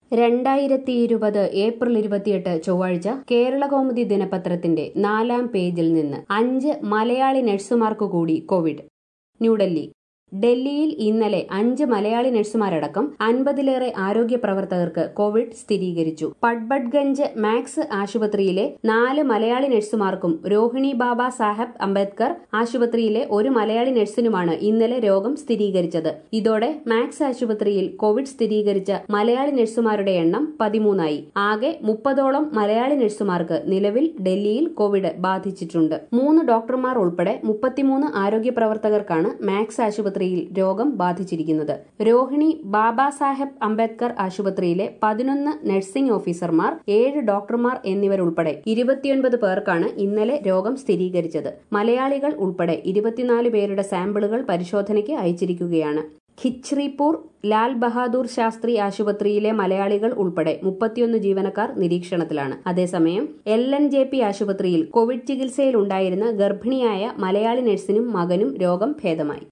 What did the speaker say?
രണ്ടായിരത്തി ഇരുപത് ഏപ്രിൽ ഇരുപത്തിയെട്ട് ചൊവ്വാഴ്ച കേരളകൗമുദി ദിനപത്രത്തിന്റെ നാലാം പേജിൽ നിന്ന് അഞ്ച് മലയാളി നഴ്സുമാർക്കു കൂടി കോവിഡ് ന്യൂഡൽഹി ഡൽഹിയിൽ ഇന്നലെ അഞ്ച് മലയാളി നഴ്സുമാരടക്കം അൻപതിലേറെ ആരോഗ്യ പ്രവർത്തകർക്ക് കോവിഡ് സ്ഥിരീകരിച്ചു പട്ബഡ്ഗഞ്ച് മാക്സ് ആശുപത്രിയിലെ നാല് മലയാളി നഴ്സുമാർക്കും രോഹിണി ബാബ സാഹബ് അംബേദ്കർ ആശുപത്രിയിലെ ഒരു മലയാളി നഴ്സിനുമാണ് ഇന്നലെ രോഗം സ്ഥിരീകരിച്ചത് ഇതോടെ മാക്സ് ആശുപത്രിയിൽ കോവിഡ് സ്ഥിരീകരിച്ച മലയാളി നഴ്സുമാരുടെ എണ്ണം പതിമൂന്നായി ആകെ മുപ്പതോളം മലയാളി നഴ്സുമാർക്ക് നിലവിൽ ഡൽഹിയിൽ കോവിഡ് ബാധിച്ചിട്ടുണ്ട് മൂന്ന് ഡോക്ടർമാർ ഉൾപ്പെടെ മുപ്പത്തിമൂന്ന് ആരോഗ്യ പ്രവർത്തകർക്കാണ് മാക്സ് ആശുപത്രി ആശുപത്രിയിൽ രോഗം ബാധിച്ചിരിക്കുന്നത് രോഹിണി ബാബാ സാഹേബ് അംബേദ്കർ ആശുപത്രിയിലെ പതിനൊന്ന് നഴ്സിംഗ് ഓഫീസർമാർ ഏഴ് ഡോക്ടർമാർ എന്നിവരുൾപ്പെടെ ഇരുപത്തിയൊൻപത് പേർക്കാണ് ഇന്നലെ രോഗം സ്ഥിരീകരിച്ചത് മലയാളികൾ ഉൾപ്പെടെ ഇരുപത്തിനാല് പേരുടെ സാമ്പിളുകൾ പരിശോധനയ്ക്ക് അയച്ചിരിക്കുകയാണ് ഖിച്രിപൂർ ലാൽ ബഹാദൂർ ശാസ്ത്രി ആശുപത്രിയിലെ മലയാളികൾ ഉൾപ്പെടെ മുപ്പത്തിയൊന്ന് ജീവനക്കാർ നിരീക്ഷണത്തിലാണ് അതേസമയം എൽ എൻ ജെ പി ആശുപത്രിയിൽ കോവിഡ് ചികിത്സയിലുണ്ടായിരുന്ന ഗർഭിണിയായ മലയാളി നഴ്സിനും മകനും രോഗം ഭേദമായി